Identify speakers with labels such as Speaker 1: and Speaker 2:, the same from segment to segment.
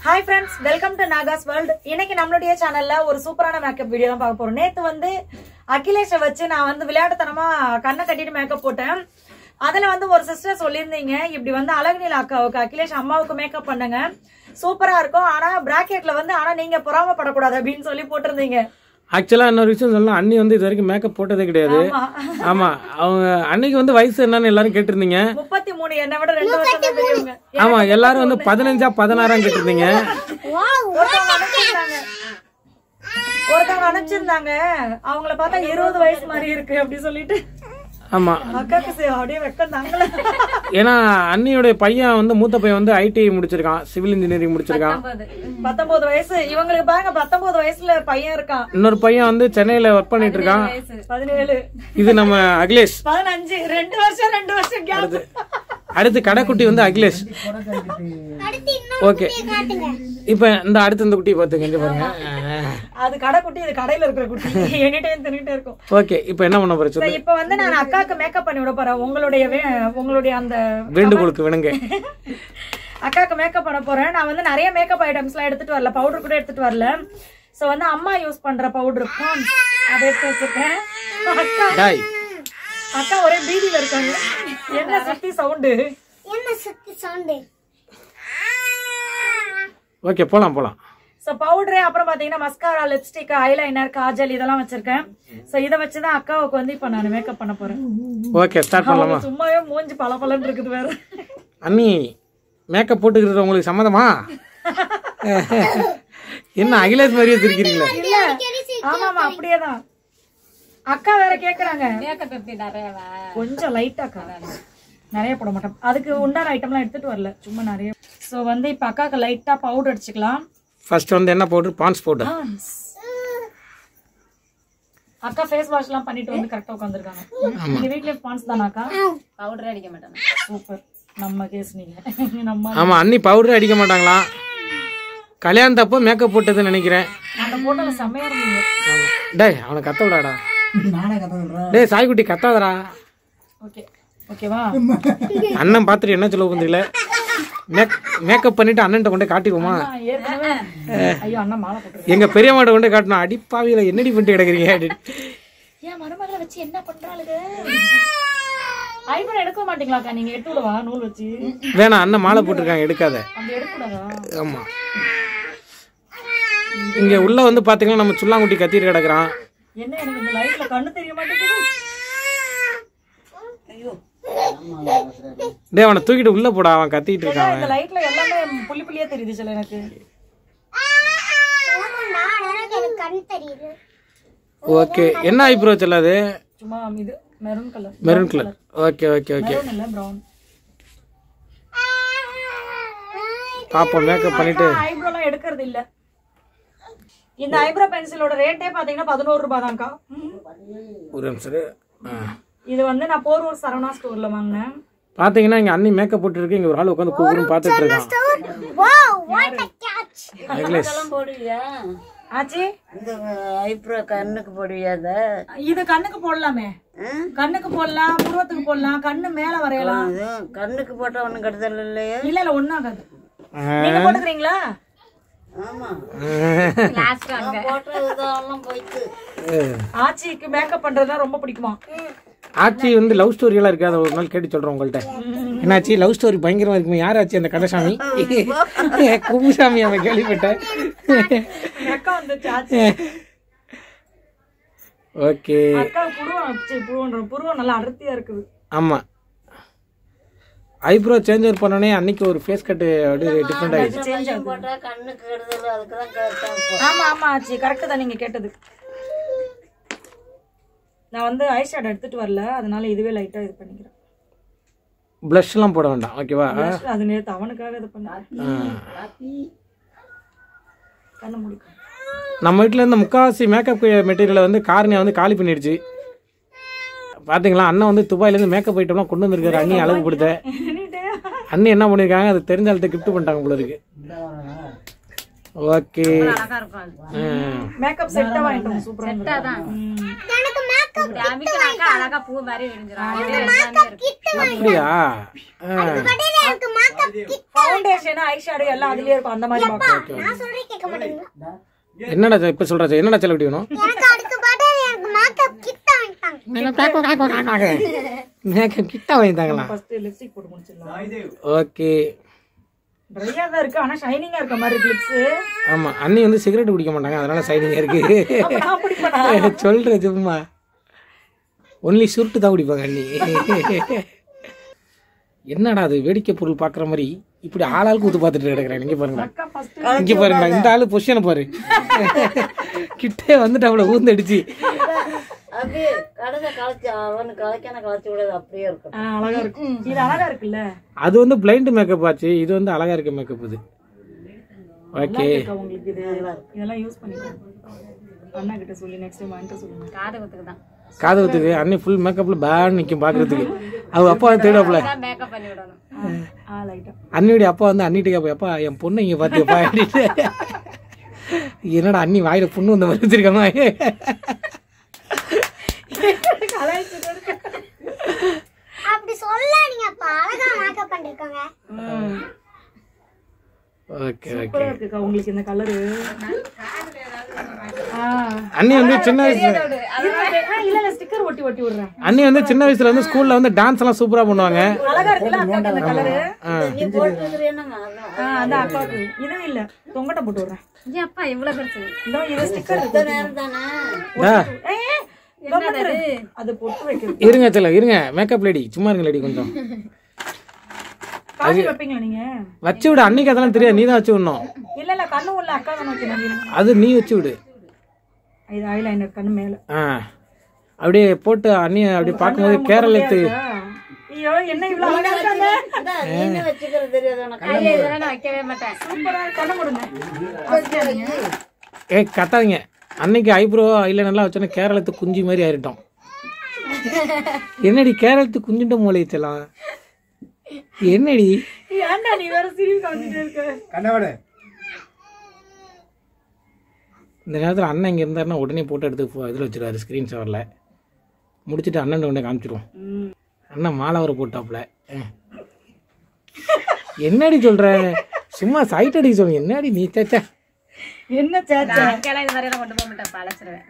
Speaker 1: Hi friends welcome to Naga's world இன்னைக்கு நம்மளுடைய சேனல்ல ஒரு சூப்பரான மேக்கப் வீடியோ தான் பார்க்க போறோம் நேத்து வந்து அகிலேஷை வச்சு நான் வந்து விளையாட்டுத்தனமா கண்ணை கட்டிட்டு மேக்கப் போட்டேன் அதுல வந்து ஒரு சிஸ்டர் சொல்லியிருந்தீங்க இப்படி வந்து அழகுநில அக்காவுக்கு அகிலேஷ் அம்மாவுக்கு மேக்கப் பண்ணுங்க சூப்பரா இருக்கும் ஆனா பிராக்கெட்ல வந்து ஆனா நீங்க பொறாமப்படக்கூடாது அப்படின்னு சொல்லி போட்டிருந்தீங்க
Speaker 2: ஆக்சுவலா இன்னொரு விஷயம் சொல்லலாம் அண்ணி வந்து இது வரைக்கும் மேக்கப் போட்டதே கிடையாது
Speaker 1: ஆமா
Speaker 2: ஆமா அவங்க அன்னைக்கு வந்து வயசு என்னன்னு எல்லாரும் கேட்டிருந்தீங்க
Speaker 1: முப்பத்தி மூணு என்னை விட ரெண்டு வருஷம் தான் பெரியவங்க
Speaker 2: ஆமா எல்லாரும் வந்து பதினஞ்சா பதினாறாம் கேட்டிருந்தீங்க
Speaker 1: ஒருத்தவங்க அனுப்பிச்சிருந்தாங்க ஒருத்தவங்க அனுப்பிச்சிருந்தாங்க அவங்கள பார்த்தா இருபது வயசு மாதிரி இருக்கு அப்படி சொல்லிட்டு
Speaker 2: ஆமா
Speaker 1: அக்காக்கு சரி, அப்படியே வெக்கம் தாங்கல
Speaker 2: ஏன்னா அண்ணியோட பையன் வந்து மூத்த பையன் வந்து ஐடிஐ முடிச்சிருக்கான் சிவில் இன்ஜினியரிங் முடிச்சிருக்கான்
Speaker 1: பத்தொன்பது வயசு இவங்களுக்கு பாருங்க பத்தொன்பது வயசுல பையன் இருக்கான்
Speaker 2: இன்னொரு பையன் வந்து சென்னையில ஒர்க் பண்ணிட்டு இருக்கான்
Speaker 1: பதினேழு
Speaker 2: இது நம்ம அகிலேஷ்
Speaker 1: பதினஞ்சு ரெண்டு வருஷம் ரெண்டு வருஷம் கேப்
Speaker 2: அடுத்து கடைக்குட்டி வந்து அகிலேஷ் ஓகே இப்ப இந்த அடுத்து இந்த குட்டி பாத்துங்க இங்க பாருங்க
Speaker 1: அது கடை குட்டி இது கடையில இருக்கிற குட்டி எனி டைம் தின்னுட்டே இருக்கும்
Speaker 2: ஓகே இப்ப என்ன பண்ண போற சொல்லு
Speaker 1: இப்ப வந்து நான் அக்காக்கு மேக்கப் பண்ணி விட போறேன் உங்களுடைய வே- உங்களுடைய அந்த
Speaker 2: வேண்டுகோளுக்கு வினுங்க
Speaker 1: அக்காக்கு மேக்கப் பண்ண போறேன் நான் வந்து நிறைய மேக்கப் ஐட்டம்ஸ்லாம் எடுத்துட்டு வரல பவுடர் கூட எடுத்துட்டு வரல சோ வந்து அம்மா யூஸ் பண்ற பவுடர் அதை எடுத்து வச்சிருக்கேன் அக்கா
Speaker 2: டாய்
Speaker 1: அக்கா ஒரே பீதியில இருக்காங்க என்ன சுத்தி சவுண்டு
Speaker 3: என்ன சுத்தி சவுண்டு
Speaker 2: ஓகே போலாம் போலாம்
Speaker 1: சோ பவுடரு அப்புறம் பாத்தீங்கன்னா மஸ்காரா லிப்ஸ்டிக் ஐலைனர் காஜல் இதெல்லாம் வச்சிருக்கேன் சோ இத வச்சுதான் அக்காவுக்கு வந்து இப்ப நான் மேக்கப் பண்ண போறேன்
Speaker 2: ஓகே ஸ்டார்ட் பண்ணலாமா
Speaker 1: அவங்க சும்மாவே மூஞ்சி பல இருக்குது வேற
Speaker 2: அண்ணி மேக்கப் போட்டுக்கிறது உங்களுக்கு சம்மதமா என்ன அகிலேஷ் மாதிரியே சிரிக்கிறீங்களா
Speaker 1: இல்ல ஆமா ஆமா அப்படியேதான் அக்கா வேற கேக்குறாங்க கொஞ்சம் லைட்டா அக்கா நிறைய போட மாட்டோம் அதுக்கு உண்டான ஐட்டம்லாம் எடுத்துட்டு வரல சும்மா நிறைய சோ வந்து இப்ப அக்காக்கு லைட்டா பவுடர் அடிச்சுக்கலாம்
Speaker 2: ஃபர்ஸ்ட் வந்து என்ன பவுடர் பான்ஸ் பவுடர்
Speaker 1: Pond's. அக்கா ஃபேஸ் வாஷ் எல்லாம் பண்ணிட்டு வந்து கரெக்டா உட்காந்துருக்காங்க நீங்க வீட்லயே பான்ஸ் தானா அக்கா
Speaker 3: பவுடர் அடிக்க மாட்டேன்
Speaker 1: சூப்பர் நம்ம கேஸ் நீங்க நம்ம
Speaker 2: ஆமா அண்ணி பவுடர் அடிக்க மாட்டாங்களாம் கல்யாணத்தப்போ மேக்கப் போட்டதுன்னு நினைக்கிறேன்
Speaker 1: அந்த போட்டோல செம்மையா இருந்தீங்க
Speaker 2: ஆமா. டேய் அவனை கத்த விடாடா டேய் சாய்க்குட்டி கத்தாதடா
Speaker 1: ஓகே ஓகேவா
Speaker 2: அண்ணன் பார்த்துட்டு என்ன சொல்ல போந்தில மேக் மேக்கப் பண்ணிட்டு அண்ணன்ட்ட கொண்டு காட்டிக்குமா
Speaker 1: நான் ஏற்கனவே ஐயோ அண்ணா மாலை போட்டு
Speaker 2: எங்க பெரியம்மாட்ட கொண்டு காட்டணும் அடிப்பாவியில என்னடி பண்ணிட்டு கிடக்குறீங்க அப்படின்னு
Speaker 1: ஏன் மருமகளை வச்சு என்ன பண்றாளுங்க ஐபோன் எடுக்க மாட்டீங்களாக்கா நீங்க எடுத்து விடவா நூல் வச்சு
Speaker 2: வேணாம் அண்ணன் மாலை போட்டிருக்காங்க எடுக்காத
Speaker 1: அப்படி எடுக்க கூடாதா
Speaker 2: ஆமா இங்க உள்ள வந்து பாத்தீங்கன்னா நம்ம சுல்லாங்குட்டி கத்திட்டு கிடக்குறான்
Speaker 1: என்ன எனக்கு இந்த லைட்ல கண்ணு தெரிய மாட்டேங்குது
Speaker 2: டேய் அவனை தூக்கிட்டு உள்ள போடா அவன் கத்திட்டு இருக்கான்
Speaker 1: இந்த லைட்ல எல்லாமே புள்ளி புள்ளியா தெரியுது சில எனக்கு
Speaker 3: எனக்கு எனக்கு கண் தெரியுது
Speaker 2: ஓகே என்ன ஐப்ரோ சொல்லாது
Speaker 1: சும்மா இது maroon colour
Speaker 2: maroon colour okay okay okay
Speaker 1: maroon இல்ல பிரவுன்
Speaker 2: பாப்போம் மேக்கப் பண்ணிட்டு
Speaker 1: ஐப்ரோலாம் எடுக்கிறது இல்ல இந்த ஐப்ரோ பென்சிலோட ரேட்டே பாத்தீங்கன்னா பதினோரு ரூபாய் தான்க்கா
Speaker 2: ஒரு நிமிஷம் இரு. ஆ.
Speaker 1: இது வந்து நான் போரூர் சரவணா ஸ்டோர்ல வாங்கினேன்
Speaker 2: பாத்தீங்கன்னா இங்க அண்ணி மேக்கப் போட்டு இருக்கு இங்க ஒரு ஆள் உட்காந்து கூப்பிடும் பாத்துட்டு இருக்கான்
Speaker 3: wow what a catch
Speaker 2: Akhilesh
Speaker 4: போடுவியா
Speaker 1: ஆச்சி
Speaker 4: இந்த ஐப்ரோ கண்ணுக்கு போடுவியா அத
Speaker 1: இது கண்ணுக்கு போடலாமே கண்ணுக்கு போடலாம் புருவத்துக்கு போடலாம் கண்ணு மேல வரையலாம்
Speaker 4: அதுவும் கண்ணுக்கு போட்டா ஒண்ணும் கெடுதல் இல்லையா
Speaker 1: இல்ல இல்ல ஒண்ணும் ஆகாது நீங்க போட்டுக்கிறீங்களா
Speaker 4: ஆமா போட்ட இதெல்லாம் போயிட்டு
Speaker 1: ஆச்சிக்கு மேக்கப் பண்றதுலாம் ரொம்ப பிடிக்குமா
Speaker 2: ஆச்சி வந்து லவ் ஸ்டோரி எல்லாம் இருக்காது ஒரு நாள் கேட்டு சொல்றேன் உங்கள்ட்ட என்னாச்சு லவ் ஸ்டோரி பயங்கரமா இருக்குமே யார் ஆச்சு அந்த கந்தசாமி குப்புசாமி அவன் கேள்விப்பட்டேன்
Speaker 1: அக்கா வந்துச்சு ஆச்சி
Speaker 2: ஓகே
Speaker 1: அக்கா புருவம் சரி, புருவம் புருவம் நல்லா அடர்த்தியா இருக்குது
Speaker 2: ஆமா ஐப்ரோ சேஞ்ச் ஓவர் பண்ணோடனே அன்னைக்கு ஒரு ஃபேஸ் கட்டு அப்படியே டிஃப்ரெண்ட் ஆயிடுச்சு
Speaker 1: சேஞ்ச்
Speaker 4: போட்டா கண்ணுக்கு கெடுதல் அதுக்கு தான் கேட்டேன்
Speaker 1: ஆமா ஆமா ஆச்சி கரெக்ட் தான் நீங்க கேட்டது நான் வந்து ஐ ஷேட் எடுத்துட்டு வரல அதனால இதுவே லைட்டா இது பண்ணிக்கிறேன்
Speaker 2: ப்ளஷ் எல்லாம் போட வேண்டாம் ஓகேவா
Speaker 1: அது நேத்து அவனுக்காக இது பண்ண கண்ணு முடிக்கும்
Speaker 2: நம்ம வீட்டில் இருந்த முக்காவாசி மேக்கப் மெட்டீரியலை வந்து காரணியை வந்து காலி பண்ணிடுச்சு பாத்தீங்களா அண்ணன் வந்து துபாயிலேருந்து மேக்கப் ஐட்டம்லாம் கொண்டு வந்திருக்காரு அண்ணி அழகு கொடுத்த அண்ணி என்ன பண்ணியிருக்காங்க அது தெரிஞ்ச ஆள்கிட்ட கிஃப்ட் பண்ணிட்டாங்க போல இருக்கு ஓகே
Speaker 5: அழகா இருக்கும் அது
Speaker 1: மேக்கப் செட்டா வாங்கிட்டோம் சூப்பரா
Speaker 5: செட்டா தான்
Speaker 3: எனக்கு மேக்கப்
Speaker 5: இப்படி அமைக்கிறாக்கா அழகா பூ மாதிரி விரிஞ்சிரும் அதுவே எல்லாமே இருக்கு
Speaker 2: அப்படியா ஆ,
Speaker 3: கடையில எனக்கு makeup kit
Speaker 1: foundation eye shadow எல்லாம் அதுலயே இருக்கும் அந்த மாதிரி பார்க்கலாம்
Speaker 3: நான் சொல்றேன் கேட்க மாட்டீங்களா
Speaker 2: என்னடா இது இப்ப சொல்றா என்னடா செலவு வேணும்
Speaker 3: எனக்கு அடுத்த படம் எனக்கு மேக்கப் கிட் வாங்கிட்டாங்க
Speaker 2: மேக்கப் கிட்ட வாங்கிட்டாங்களா
Speaker 1: ஃபர்ஸ்ட் லிப்ஸ்டிக் போட்டு முடிச்சிடலாம்
Speaker 2: ஓகே
Speaker 1: ட்ரையா தான் இருக்கு ஆனா ஷைனிங்கா இருக்க மாதிரி கிளிப்ஸ்
Speaker 2: ஆமா அண்ணி வந்து சிகரெட் குடிக்க மாட்டாங்க அதனால சைனிங்கா இருக்கு
Speaker 1: நான் பிடிப்பேனா
Speaker 2: சொல்ற சும்மா ஒன்லி சுருட்டு தான் குடிப்பாங்க அண்ணி என்னடா அது வேடிக்கை பொருள் பாக்குற மாதிரி இப்படி ஆளாளுக்கு ஊத்து பார்த்துட்டு கிடக்குறேன் இங்க பாருங்க
Speaker 1: அக்கா ஃபர்ஸ்ட்
Speaker 2: இங்க பாருங்க இந்த ஆளு பொசிஷனை பாரு கிட்டே வந்துட்டு அவளை ஊந்தடிச்சு
Speaker 4: அப்படியே கடைதை களைச்சி அவனு களைக்கான களைச்சி விடாது அப்படியே இருக்கும்
Speaker 1: அழகா இருக்கு இது அழகா இருக்குல்ல
Speaker 2: அது வந்து பிளைண்ட் மேக்கப் ஆச்சு இது வந்து அழகா இருக்க மேக்கப் இது ஓகே
Speaker 1: அக்கா, உங்களுக்கு இது இதெல்லாம் யூஸ் பண்ணிக்கோங்க அண்ணா கிட்ட சொல்லி நெக்ஸ்ட் டைம் வாங்கிட்டு சொல்லுங்க
Speaker 5: காது குத்துக்கு தான்
Speaker 2: காது ஊத்துக்கு அண்ணி ஃபுல் மேக்கப்ல பேட் நிக்கும் பாக்குறதுக்கு அவங்க அப்பா வந்து தேடாப்ல
Speaker 5: தான் மேக்கப் பண்ணி விடணும்
Speaker 1: ஆ லைட்டா
Speaker 2: அண்ணியுடைய அப்பா வந்து அண்ணிட்டு கேப்பா அப்பா என் பொண்ணு இங்க பாத்தியப்பா அப்படின்ட்டு என்னடா அண்ணி வாயில பொண்ணு வந்த மாதிரி வச்சிருக்கமா
Speaker 3: அப்படி சொல்லாதீங்க அப்பா அழகா மேக்கப் பண்ணிருக்காங்க
Speaker 2: ஓகே ஓகே
Speaker 1: சூப்பரா இருக்குக்கா உங்களுக்கு இந்த கலரு
Speaker 2: அண்ணி வந்து சின்ன வயசுல
Speaker 1: இல்ல இல்ல ஸ்டிக்கர் ஒட்டி ஒட்டி விடுறேன்
Speaker 2: அண்ணி வந்து சின்ன வயசுல வந்து ஸ்கூல்ல வந்து டான்ஸ் எல்லாம் சூப்பரா பண்ணுவாங்க
Speaker 1: அழகா இருக்குல்ல அக்காக்கு இந்த கலரு
Speaker 4: நீ போட்டுருக்கிறேன்னா
Speaker 1: ஆ அந்த அக்காக்கு இதுவும் இல்ல தொங்கட்ட போட்டு விடுறேன்
Speaker 5: ஏன் அப்பா இவ்வளவு பெருசு
Speaker 1: இதோ இது ஸ்டிக்கர் இருக்கு
Speaker 4: நேரம் தானே
Speaker 2: டா,
Speaker 1: ஏய், இதோ வந்துரு. அது பொட்டு வைக்கிறது
Speaker 2: இருங்க சில இருங்க மேக்கப் லேடி சும்மா இருங்க லேடி கொஞ்சம்
Speaker 1: காசி வைப்பீங்களா நீங்க
Speaker 2: வச்சு விடு அன்னைக்கு அதெல்லாம் தெரியாது நீ தான் வச்சு விடணும்
Speaker 1: இல்ல இல்ல கண்ணு உள்ள அக்கா தானே வைக்கணும்
Speaker 2: அது நீ வச்சு விடு
Speaker 1: இது ஐலைனர் கண்ணு மேல
Speaker 2: ஆ அப்படியே போட்டு அண்ணி அப்படி பார்க்கும்போது கேரளத்து
Speaker 1: ஐயோ என்ன இவ்வளவு அழகா இருக்காங்க
Speaker 4: அதான் நீ வச்சுக்கிறது தெரியாது உனக்கு
Speaker 5: கையில இதெல்லாம் நான் வைக்கவே மாட்டேன்
Speaker 1: சூப்பரா கண்ணு கொடுங்க
Speaker 2: ஏ கத்தாதீங்க அன்னைக்கு ஐப்ரோ இல்லை நல்லா வச்சோன்னா கேரளத்து குஞ்சு மாதிரி ஆயிட்டோம் என்னடி கேரளத்து குஞ்சுட்ட மூளைச்சலாம் என்னடி
Speaker 1: ஏன்டா நீ வேற சிரிப்பு காமிச்சிட்டு இருக்க
Speaker 2: இந்த நேரத்தில் அண்ணன் இங்கே இருந்தாருன்னா உடனே போட்டோ எடுத்து இதில் வச்சிருவாரு ஸ்க்ரீன் ஷவரில் முடிச்சுட்டு அண்ணன் கொண்டு காமிச்சிருவோம் அண்ணன் மாலை வர போட்டாப்புல அஹ். என்னடி சொல்ற சும்மா சைட் அடிக்க சொல்லுங்க என்னடி நீ சேச்சா
Speaker 1: என்ன சேச்சா
Speaker 5: நான் அங்கெல்லாம் இது மாதிரி எல்லாம் கொண்டு போக மாட்டேன் பழச்சிருவேன்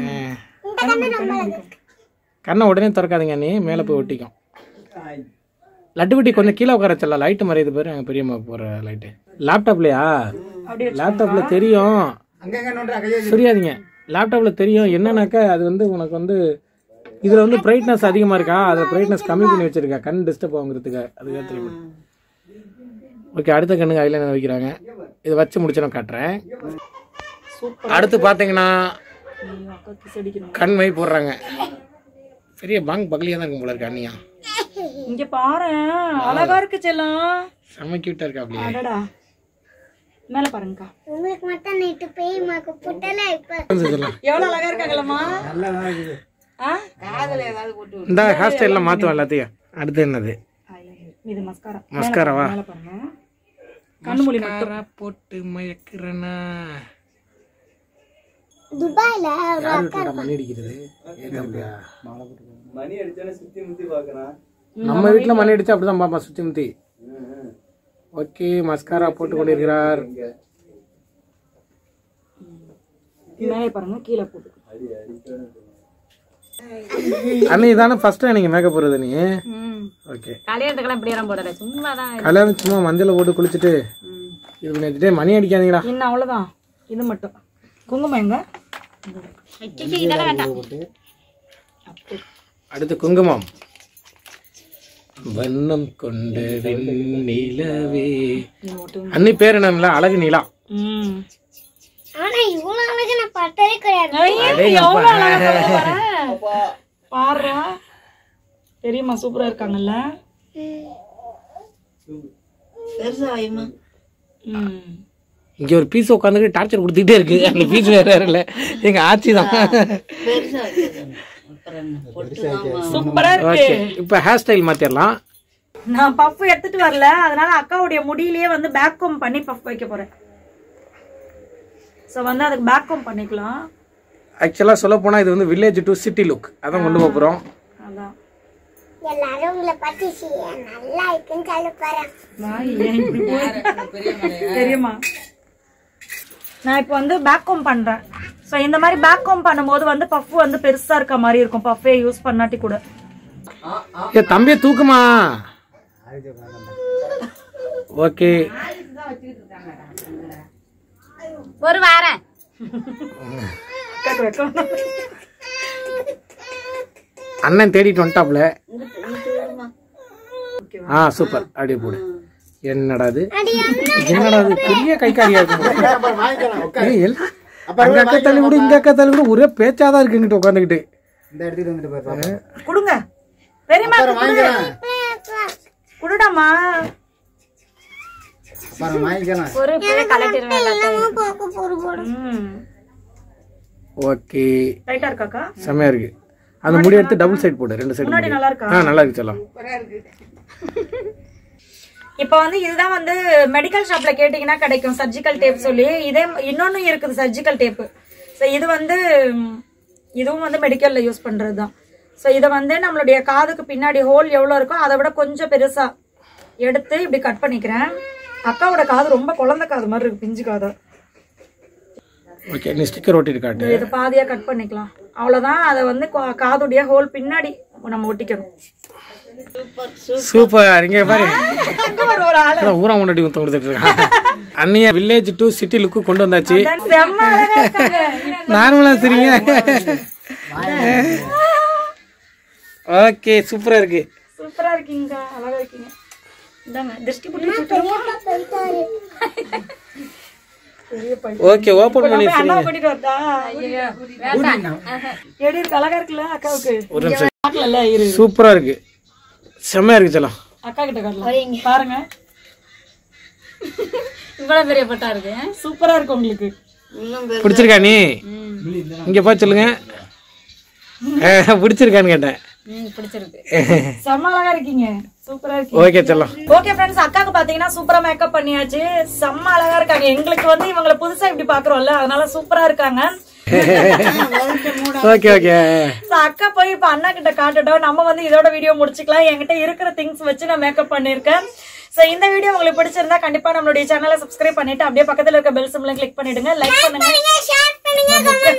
Speaker 2: கண்ணை உடனே திறக்காதீங்க நீ மேலே போய் ஒட்டிக்கும் லட்டுக்குட்டி கொஞ்சம் கீழே உட்கார வச்சிடலாம் லைட்டு மறையுது பேர் எங்கள் பெரியம்மா போகிற லைட்டு லேப்டாப்லையா லேப்டாப்பில் தெரியும் புரியாதீங்க லேப்டாப்பில் தெரியும் என்னன்னாக்கா அது வந்து உனக்கு வந்து இதில் வந்து பிரைட்னஸ் அதிகமாக இருக்கா அதை பிரைட்னஸ் கம்மி பண்ணி வச்சிருக்கா கண் டிஸ்டர்ப் ஆகுங்கிறதுக்கு அதுக்காக தெரியும் ஓகே அடுத்த கண்ணுக்கு அதில் என்ன வைக்கிறாங்க இதை வச்சு முடிச்சு நான் காட்டுறேன் அடுத்து பார்த்தீங்கன்னா
Speaker 1: அக்கா கிஸ் அடிக்கணும்
Speaker 2: கண் மை போடுறாங்க பெரிய பாங் பகலியாக தான் இருக்கும் போல இருக்கு அண்ணியா
Speaker 1: இங்க பாரு அழகா இருக்கு செல்லம்
Speaker 2: செம்ம கியூட்டாக இருக்கா அப்படியே
Speaker 1: அடடா மேல பாருங்கக்கா
Speaker 3: உங்களுக்கு மட்டும் நைட்டு பேய் மேக்கப் போட்டல இப்ப
Speaker 1: எவ்வளவு அழகா இருக்காங்களம்மா ஆ
Speaker 2: இந்த ஹேர் ஸ்டைல்லாம் மாற்றுவோம் எல்லாத்தையும் அடுத்து என்னது
Speaker 1: eyeliner. இது மஸ்காரா
Speaker 2: மஸ்காராவா
Speaker 1: மேல பாருங்க கண்ணு மொழி மட்டும்
Speaker 2: போட்டு மயக்கிறனா
Speaker 3: துபாயில ஒரு
Speaker 2: யார் வீட்டில் மணி அடிக்கிறது ஏத்தாப்புலையா? நம்ம வீட்டில் மணி அடிச்சா அப்படிதான் பாப்பா சுத்தி முத்தி ஓகே மஸ்காரா போட்டு கொண்டிருக்கிறார்
Speaker 1: மேலே பாருங்க கீழே போட்டு
Speaker 2: அண்ணி தானே ஃபர்ஸ்ட் நீங்க மேக்கப் போடுறது நீ ஓகே
Speaker 5: கல்யாணத்துக்கெல்லாம் இப்படி எல்லாம் போடல சும்மா தான்
Speaker 2: கல்யாணம் சும்மா மஞ்சளை போட்டு குளிச்சுட்டு இது பண்ணி வச்சுட்டு மணி அடிக்காதீங்களா
Speaker 1: இன்னும் அவ்வளவுதான் இது மட்டும் குங்குமம் எங்க
Speaker 5: இதெல்லாம் வேண்டாம்
Speaker 2: அடுத்து குங்குமம் வண்ணம் கொண்ட வெண்ணிலவே
Speaker 1: இது மட்டும்
Speaker 2: அண்ணி பேர் என்னங்களா அழகு நிலா
Speaker 1: ம்
Speaker 3: ஆனா இவ்வளவு அழகு நான் பார்த்ததே கிடையாது
Speaker 1: பாருடா பெரியம்மா சூப்பரா இருக்காங்கல்ல
Speaker 4: பெருசா வைமா
Speaker 1: ம்
Speaker 2: இங்க ஒரு பீஸ் உட்காந்துட்டு டார்ச்சர் கொடுத்துக்கிட்டே இருக்கு அந்த பீஸ் வேற வேற இல்ல எங்க ஆச்சி தான்
Speaker 4: பெருசா வைக்கிறது அப்புறம் என்ன பொட்டு தான்
Speaker 1: சூப்பரா இருக்கு
Speaker 2: ஓகே இப்போ ஹேர் ஸ்டைல் மாத்திரலாம்
Speaker 1: நான் பஃப் எடுத்துட்டு வரல அதனால அக்காவுடைய முடியிலேயே வந்து பேக் கோம் பண்ணி பஃப் வைக்க போறேன் ஸோ வந்து அதுக்கு பேக்கும் பண்ணிக்கலாம்
Speaker 2: ஆக்சுவலா சொல்ல போனா இது வந்து வில்லேஜ் டு சிட்டி லுக் அதான் கொண்டு போக போறோம்
Speaker 1: அதான்
Speaker 3: எல்லாரும் உங்களை பத்தி சி- நல்லா இருக்குன்னு சொல்ல போறேன்
Speaker 1: வாய் ஏன் இப்படி போகுது? தெரியுமா நான் இப்போ வந்து பேக் கோம் பண்றேன் ஸோ இந்த மாதிரி பேக் கோம் பண்ணும்போது வந்து பஃப் வந்து பெருசா இருக்க மாதிரி இருக்கும் பஃபே யூஸ் பண்ணாட்டி கூட
Speaker 2: ஏ தம்பியை தூக்குமா ஓகே
Speaker 5: ஒரு வாரம்
Speaker 1: கட்டு வைக்கலாம்.
Speaker 2: அண்ணன் தேடிட்டு வந்துட்டாப்ல ஆ சூப்பர் அப்படியே போடு என்னடா இது என்னடா இது பெரிய கை காரியா இருக்கு ஏய், எல்- அங்க அக்கா தள்ளி விடு இங்க அக்கா தள்ளி விடு ஒரே பேச்சாதான் இருக்கு இங்கிட்ட உட்காந்துக்கிட்டு
Speaker 6: இந்த எடுத்துட்டு வந்துட்டு போய் பாப்பா.
Speaker 1: கொடுங்க பெரியம்மா
Speaker 6: வாங்கிக்கலாம்
Speaker 1: குடுடாமா
Speaker 6: அப்புறம் வாங்கிக்கலாம்
Speaker 5: ஒரு கலட்டிடுவேன் எல்லாத்தையும்
Speaker 3: போக்கு போடு போடு
Speaker 1: ம்
Speaker 2: ஓகே
Speaker 1: டைட்டா இருக்காக்கா
Speaker 2: செமையா இருக்கு அந்த முடி எடுத்து டபுள் சைடு போடு ரெண்டு சைடு
Speaker 1: முன்னாடி நல்லா இருக்கா
Speaker 2: ஆ நல்லா இருக்கு செல்லம்
Speaker 1: இப்போ வந்து இதுதான் வந்து மெடிக்கல் ஷாப்ல கேட்டீங்கன்னா கிடைக்கும் சர்ஜிக்கல் டேப் சொல்லி இதே இன்னொன்னு இருக்குது சர்ஜிக்கல் டேப்பு ஸோ இது வந்து ம், இதுவும் வந்து மெடிக்கல்ல யூஸ் பண்றது தான் ஸோ இதை வந்து நம்மளுடைய காதுக்கு பின்னாடி ஹோல் எவ்வளோ இருக்கோ அதை விட கொஞ்சம் பெருசா எடுத்து இப்படி கட் பண்ணிக்கிறேன் அக்காவோட காது ரொம்ப குழந்தை காது மாதிரி இருக்கு பிஞ்சு காது
Speaker 2: ஓகே நீ ஸ்டிக்கர் ஒட்டிட்டு காட்டு
Speaker 1: இது பாதியா கட் பண்ணிக்கலாம் அவ்வளவுதான் அதை வந்து கா- காதுடைய ஹோல் பின்னாடி நம்ம ஒட்டிக்கணும்
Speaker 2: சூப்பர் இங்க பாரு
Speaker 1: அங்க ஒரு ஒரு ஆளு
Speaker 2: அதான் ஊரா முன்னாடி ஊத்த கொடுத்துட்டு இருக்கான் அண்ணிய வில்லேஜ் டு சிட்டி லுக்கு கொண்டு வந்தாச்சு
Speaker 1: செம்ம அழகா இருக்காங்க.
Speaker 2: நார்மலா சரிங்க ஓகே சூப்பரா இருக்கு
Speaker 1: சூப்பரா இருக்கீங்க அழகா இருக்கீங்க இந்தாங்க திருஷ்டி புட்டி சுத்தம்
Speaker 2: ஓகே ஓபன் பண்ணி
Speaker 1: அண்ணா கூட்டிட்டு வரதா எப்படி இருக்கு அழகா இருக்குல்ல அக்காவுக்கு
Speaker 2: ஒரு நிமிஷம்
Speaker 1: பார்க்கல இரு
Speaker 2: சூப்பரா இருக்கு செம்மையா இருக்கு செல்லம்
Speaker 1: அக்கா கிட்ட காட்டலாம் பாருங்க
Speaker 5: இவ்வளவு பெரிய பட்டா இருக்கு
Speaker 1: சூப்பரா இருக்கு உங்களுக்கு
Speaker 2: பிடிச்சிருக்கா நீ இங்க பா சொல்லுங்க அஹ், பிடிச்சிருக்கான்னு கேட்டேன்
Speaker 5: ம் பிடிச்சிருக்கு
Speaker 1: செம்ம அழகா இருக்கீங்க சூப்பரா இருக்கீங்க
Speaker 2: ஓகே செல்லம்
Speaker 1: ஓகே ஃப்ரெண்ட்ஸ் அக்காக்கு பாத்தீங்கன்னா சூப்பரா மேக்கப் பண்ணியாச்சு செம்ம அழகா இருக்காங்க எங்களுக்கு வந்து இவங்கள புதுசா இப்படி பாக்குறோம்ல அதனால சூப்பரா இருக்காங்க
Speaker 2: ஓகே ஓகே
Speaker 1: So, அக்கா போய் இப்ப அண்ணா கிட்ட காட்டுட்டோம் நம்ம வந்து இதோட வீடியோ முடிச்சுக்கலாம் என்கிட்ட இருக்கிற திங்ஸ் வச்சு நான் மேக்கப் பண்ணிருக்கேன் சோ இந்த வீடியோ உங்களுக்கு பிடிச்சிருந்தா கண்டிப்பா நம்மளுடைய சேனலை சப்ஸ்கிரைப் பண்ணிட்டு அப்படியே பக்கத்துல இருக்க பெல் சிம்ல கிளிக் பண்ணிடுங்க லைக் பண்ணுங்க
Speaker 3: ஷேர் பண்ணுங்க